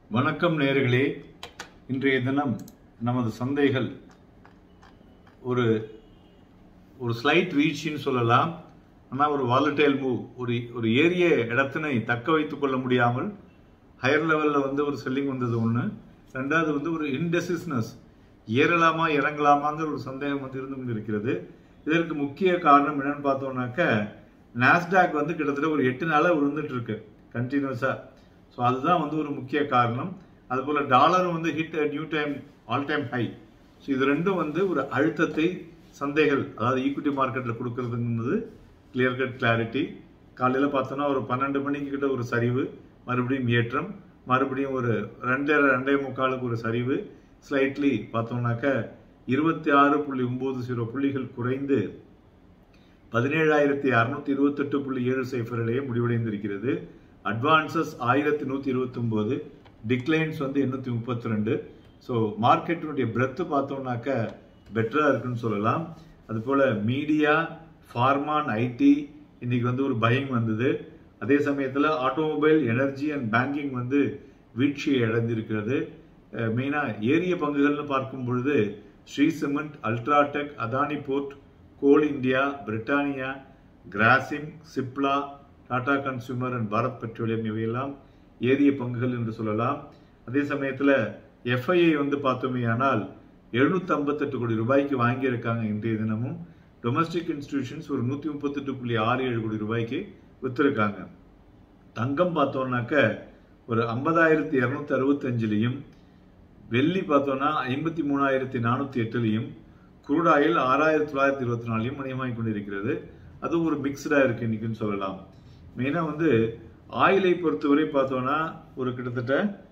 வணக்கம் நேயர்களே இன்றைய தினம் நமது சந்தைகள் ஒரு ஒரு ஸ்லைட் வீழ்ச்சின்னு சொல்லலாம் ஆனால் ஒரு வாலட்டைல் மூவ் ஒரு ஒரு ஏரிய இடத்தினை தக்க வைத்துக் கொள்ள முடியாமல் ஹையர் லெவலில் வந்து ஒரு செல்லிங் வந்தது ஒன்று ரெண்டாவது வந்து ஒரு இன்டெசிஸ்னஸ் ஏறலாமா இறங்கலாமாங்கிற ஒரு சந்தேகம் வந்து இருந்து கொண்டிருக்கிறது இதற்கு முக்கிய காரணம் என்னன்னு பார்த்தோம்னாக்க நாஸ்டாக் வந்து கிட்டத்தட்ட ஒரு எட்டு நாளாக விழுந்துட்டு இருக்கு கண்டினியூஸாக ஸோ அதுதான் வந்து ஒரு முக்கிய காரணம் அதுபோல் டாலரும் வந்து hit new time all time high so இது ரெண்டும் வந்து ஒரு அழுத்தத்தை சந்தைகள் அதாவது ஈக்விட்டி மார்க்கெட்டில் கொடுக்கறதுங்கிறது கிளியர் கட் கிளாரிட்டி காலையில் பார்த்தோன்னா ஒரு பன்னெண்டு மணிக்கு கிட்ட ஒரு சரிவு மறுபடியும் ஏற்றம் மறுபடியும் ஒரு ரெண்டரை ரெண்டே முக்காலுக்கு ஒரு சரிவு ஸ்லைட்லி பார்த்தோம்னாக்க இருபத்தி ஆறு புள்ளி ஒம்பது ஜீரோ புள்ளிகள் குறைந்து பதினேழாயிரத்தி அறுநூத்தி இருபத்தெட்டு புள்ளி ஏழு சைஃபரிலேயே முடிவடைந்திருக்கிறது அட்வான்சஸ் ஆயிரத்தி நூற்றி இருபத்தொம்போது டிக்ளைன்ஸ் வந்து எண்ணூற்றி முப்பத்தி ரெண்டு ஸோ மார்க்கெட்டினுடைய பிரெத்து பார்த்தோம்னாக்க பெட்டராக இருக்குன்னு சொல்லலாம் அதுபோல் மீடியா ஃபார்மான் ஐடி இன்னைக்கு வந்து ஒரு பயம் வந்தது அதே சமயத்தில் ஆட்டோமொபைல் எனர்ஜி அண்ட் பேங்கிங் வந்து வீழ்ச்சியை அடைந்திருக்கிறது மெயினாக ஏரிய பங்குகள்னு பார்க்கும் பொழுது Shree cement UltraTech Adani port coal India Britannia Grasim Cipla Tata consumer and Bharat petroleum இவையெல்லாம் ஏரிய பங்குகள் என்று சொல்லலாம் அதே சமயத்தில் எஃப்ஐஐ வந்து பார்த்தோமே ஆனால் எழுநூத்தி ஐம்பத்தெட்டு கோடி ரூபாய்க்கு வாங்கியிருக்காங்க இன்றைய தினமும் டொமஸ்டிக் இன்ஸ்டிடியூஷன்ஸ் ஒரு நூற்றி முப்பத்தெட்டு புள்ளி ஆறு ஏழு கோடி ரூபாய்க்கு வித்திருக்காங்க தங்கம் பார்த்தோம்னாக்க ஒரு ஐம்பதாயிரத்தி இரநூத்தி அறுபத்தஞ்சிலையும் வெள்ளி பார்த்தோம்னா ஐம்பத்தி மூணாயிரத்தி நானூற்றி எட்டுலையும் குரூட் ஆயில் ஆறாயிரத்தி தொள்ளாயிரத்தி இருபத்தி நாலையும் மணியமாகி கொண்டிருக்கிறது அது ஒரு மிக்சடாக இருக்கு இன்னைக்குன்னு சொல்லலாம் மெயினாக வந்து ஆயிலை பொறுத்தவரை பார்த்தோன்னா ஒரு கிட்டத்தட்ட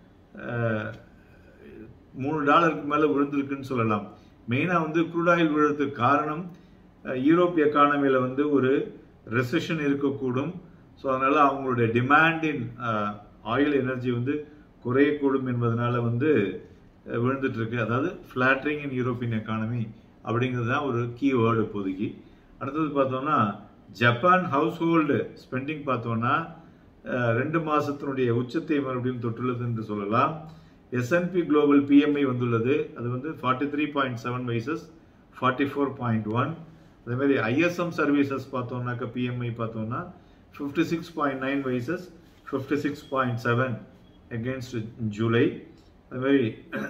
மூணு டாலருக்கு மேலே விழுந்திருக்குன்னு சொல்லலாம் மெயினாக வந்து குரூட் ஆயில் விழுறதுக்கு காரணம் யூரோப் எக்கானமியில் வந்து ஒரு ரெசஷன் இருக்கக்கூடும் ஸோ அதனால் அவங்களுடைய டிமாண்டின் ஆயில் எனர்ஜி வந்து குறையக்கூடும் என்பதனால வந்து விழுந்துட்டு இருக்கு அதாவது ஃப்ளாட்ரிங் இன் யூரோப்பியன் எக்கானமி அப்படிங்கிறது தான் ஒரு கீ வேர்டு இப்போதைக்கு அடுத்தது பார்த்தோம்னா ஜப்பான் ஹவுஸ் ஹோல்டு ஸ்பெண்டிங் பார்த்தோம்னா ரெண்டு மாசத்தினுடைய உச்சத்தை மறுபடியும் தொட்டுள்ளது என்று சொல்லலாம் எஸ்என்பி குளோபல் பிஎம்ஐ வந்துள்ளது அது வந்து forty three point seven versus forty four point one அதே மாதிரி ஐஎஸ்எம் சர்வீசஸ் பார்த்தோம்னாக்க பிஎம்ஐ பார்த்தோம்னா fifty six point nine versus fifty six point seven against July அது மாதிரி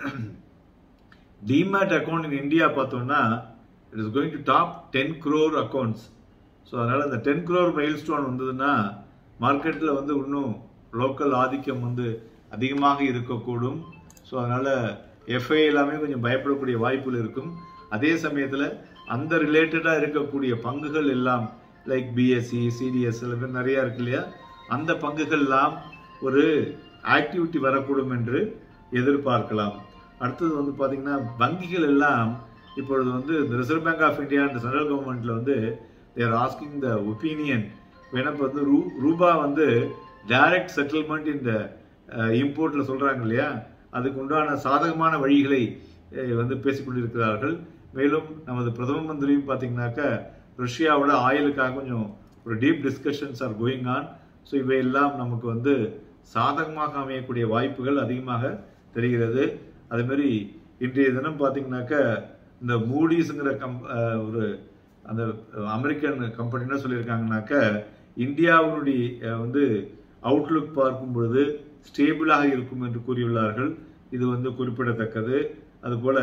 டிமேட் அக்கௌண்ட் இன் இந்தியா பார்த்தோம்னா it is going to top ten crore accounts so அதனால் அந்த ten crore mile stone வந்ததுன்னா மார்க்கெட்டில் வந்து இன்னும் லோக்கல் ஆதிக்கம் வந்து அதிகமாக இருக்கக்கூடும் ஸோ அதனால் எஃப்ஐ எல்லாமே கொஞ்சம் பயப்படக்கூடிய வாய்ப்புகள் இருக்கும் அதே சமயத்தில் அந்த ரிலேட்டடாக இருக்கக்கூடிய பங்குகள் எல்லாம் லைக் பிஎஸ்சி சிடிஎஸ் நிறையா இருக்கு இல்லையா அந்த பங்குகள்லாம் ஒரு ஆக்டிவிட்டி வரக்கூடும் என்று எதிர்பார்க்கலாம் அடுத்தது வந்து பார்த்தீங்கன்னா வங்கிகள் எல்லாம் இப்பொழுது வந்து இந்த ரிசர்வ் பேங்க் ஆஃப் இந்தியா இந்த சென்ட்ரல் கவர்மெண்ட்ல வந்து தேர் ஆஸ்கிங் த ஒப்பீனியன் வேணா வந்து ரூ ரூபா வந்து டைரக்ட் செட்டில்மெண்ட் இந்த இம்போர்ட்ல சொல்றாங்க இல்லையா அதுக்கு உண்டான சாதகமான வழிகளை வந்து பேசிக்கொண்டிருக்கிறார்கள் மேலும் நமது பிரதம மந்திரியும் பார்த்தீங்கன்னாக்க ரஷ்யாவோட ஆயிலுக்காக கொஞ்சம் ஒரு deep discussions are going on so இவையெல்லாம் நமக்கு வந்து சாதகமாக அமையக்கூடிய வாய்ப்புகள் அதிகமாக தெரிகிறது அதேமாரி இன்றைய தினம் பார்த்தீங்கன்னாக்க இந்த மூடிஸுங்கிற கம் ஒரு அந்த அமெரிக்கன் கம்பெனி என்ன சொல்லியிருக்காங்கனாக்க இந்தியாவினுடைய வந்து அவுட்லுக் பார்க்கும் பொழுது ஸ்டேபிளாக இருக்கும் என்று கூறியுள்ளார்கள் இது வந்து குறிப்பிடத்தக்கது அதுபோல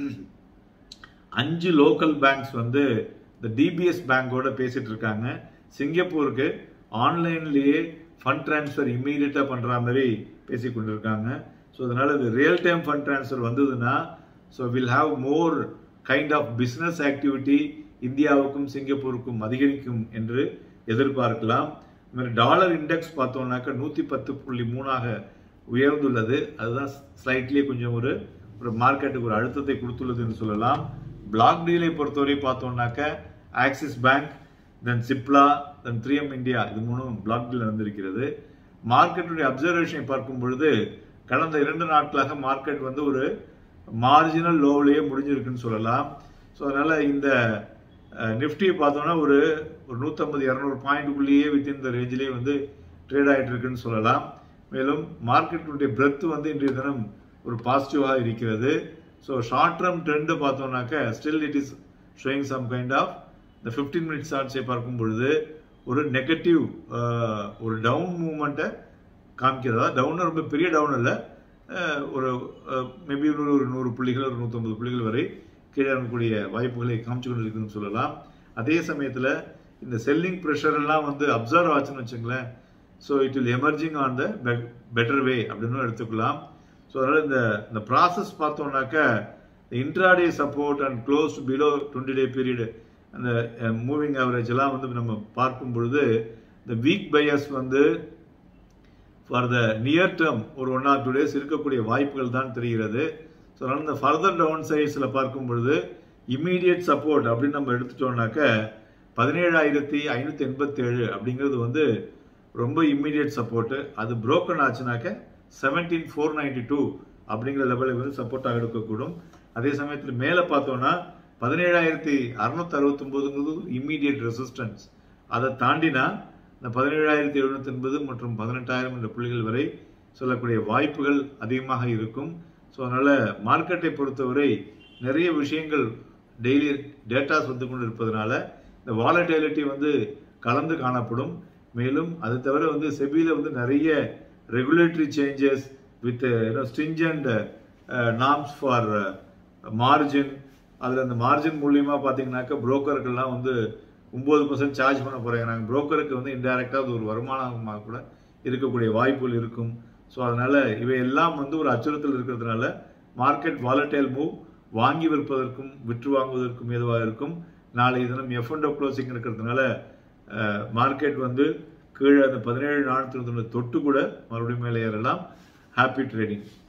அஞ்சு லோக்கல் பேங்க்ஸ் வந்து இந்த டிபிஎஸ் பேங்கோட பேசிட்டு இருக்காங்க சிங்கப்பூருக்கு ஆன்லைன்லேயே ஃபண்ட் டிரான்ஸ்ஃபர் இம்மீடியட்டாக பண்ணுற மாதிரி பேசி கொண்டிருக்காங்க ஸோ அதனால் இது ரியல் டைம் ஃபண்ட் டிரான்ஸ்ஃபர் வந்ததுன்னா so will have more kind of business activity இந்தியாவுக்கும் சிங்கப்பூருக்கும் அதிகரிக்கும் என்று எதிர்பார்க்கலாம் இது மாதிரி டாலர் இண்டெக்ஸ் பார்த்தோம்னாக்க நூற்றி பத்து புள்ளி மூணாக உயர்ந்துள்ளது அதுதான் ஸ்லைட்லேயே கொஞ்சம் ஒரு ஒரு மார்க்கெட்டுக்கு ஒரு அழுத்தத்தை கொடுத்துள்ளது என்று சொல்லலாம் பிளாக் டீலை பொறுத்தவரை பார்த்தோம்னாக்க Axis bank then Cipla then three M India இது மூணும் பிளாக் டீல் நடந்திருக்கிறது மார்க்கெட்டுடைய அப்சர்வேஷனை பார்க்கும் பொழுது கடந்த இரண்டு நாட்களாக மார்க்கெட் வந்து ஒரு மார்ஜினல் லோவிலேயே முடிஞ்சிருக்குன்னு சொல்லலாம் ஸோ அதனால இந்த நிஃப்டியை பார்த்தோம்னா ஒரு ஒரு நூற்றம்பது இரநூறு பாயிண்ட்டுக்குள்ளேயே வித்தின் இந்த ரேஞ்சிலேயே வந்து ட்ரேட் ஆகிட்டு இருக்குன்னு சொல்லலாம் மேலும் மார்க்கெட்டுடைய பிரெத் வந்து இன்றைய தினம் ஒரு பாசிட்டிவாக இருக்கிறது ஸோ ஷார்ட் டேர்ம் ட்ரெண்டு பார்த்தோம்னாக்க still it is showing some kind of இந்த ஃபிஃப்டீன் மினிட்ஸ் சார்ட்ஸை பார்க்கும் பொழுது ஒரு நெகட்டிவ் ஒரு டவுன் மூமெண்ட்டை காமிக்கிறதா டவுன் ரொம்ப பெரிய டவுன் இல்லை அஹ், ஒரு மேபி ஒரு ஒரு நூறு புள்ளிகள் ஒரு நூற்றம்பது புள்ளிகள் வரை கீழே இருக்கக்கூடிய வாய்ப்புகளை காமிச்சு கொண்டு இருக்குதுன்னு சொல்லலாம் அதே சமயத்தில் இந்த செல்லிங் ப்ரெஷர் எல்லாம் வந்து அப்சர்வ் ஆச்சுன்னு வச்சுங்களேன் so it will emerging on the better way அப்படின்னு எடுத்துக்கலாம் ஸோ அதனால் இந்த இந்த ப்ராசஸ் பார்த்தோம்னாக்க intraday support and close below twenty day period அந்த மூவிங் ஆவரேஜ் எல்லாம் வந்து நம்ம பார்க்கும் பொழுது இந்த வீக் பையர்ஸ் வந்து ஃபார் த நியர் டேர்ம் ஒரு ஒன் ஆர் டூ டேஸ் இருக்கக்கூடிய வாய்ப்புகள் தான் தெரிகிறது ஸோ அதனால் இந்த ஃபர்தர் டவுன் சைட்ஸில் பார்க்கும் பொழுது இம்மீடியட் சப்போர்ட் அப்படின்னு நம்ம எடுத்துட்டோம்னாக்க பதினேழாயிரத்தி ஐநூற்றி எண்பத்தேழு அப்படிங்கிறது வந்து ரொம்ப இம்மீடியட் சப்போர்ட்டு அது புரோக்கன் ஆச்சுனாக்க செவன்டீன் ஃபோர் நைன்டி டூ அப்படிங்கிற லெவலுக்கு வந்து சப்போர்ட்டாக எடுக்கக்கூடும் அதே சமயத்தில் மேலே பார்த்தோம்னா பதினேழாயிரத்தி அறுநூத்தி அறுபத்தொம்போதுங்கிறது இம்மீடியட் ரெசிஸ்டன்ஸ் அதை தாண்டினா இந்த பதினேழாயிரத்தி எழுநூத்தி எண்பது மற்றும் பதினெட்டாயிரம் என்ற புள்ளிகள் வரை சொல்லக்கூடிய வாய்ப்புகள் அதிகமாக இருக்கும் ஸோ அதனால மார்க்கெட்டை பொறுத்தவரை நிறைய விஷயங்கள் டெய்லி டேட்டாஸ் வந்து கொண்டு இருப்பதனால இந்த வாலட்டிலிட்டி வந்து கலந்து காணப்படும் மேலும் அது தவிர வந்து செபியில் வந்து நிறைய regulatory changes with stringent norms for margin அதில் அந்த மார்ஜின் மூலியமா பார்த்தீங்கன்னாக்கா புரோக்கர்கள்லாம் வந்து ஒம்பது பர்சன்ட் சார்ஜ் பண்ண போகிறாங்க நாங்கள் புரோக்கருக்கு வந்து இன்டைரக்டாக அது ஒரு வருமானமாக கூட இருக்கக்கூடிய வாய்ப்புகள் இருக்கும் ஸோ அதனால இவை எல்லாம் வந்து ஒரு அச்சுறுத்தல் இருக்கிறதுனால மார்க்கெட் வாலட்டைல் மூவ் வாங்கி விற்பதற்கும் விற்று வாங்குவதற்கும் ஏதுவாக இருக்கும் நாளை தினம் எஃப் அண்ட் க்ளோசிங் இருக்கிறதுனால மார்க்கெட் வந்து கீழே அந்த பதினேழு நானூற்றி தொட்டு கூட மறுபடியும் மேலே ஏறலாம் ஹாப்பி ட்ரேடிங்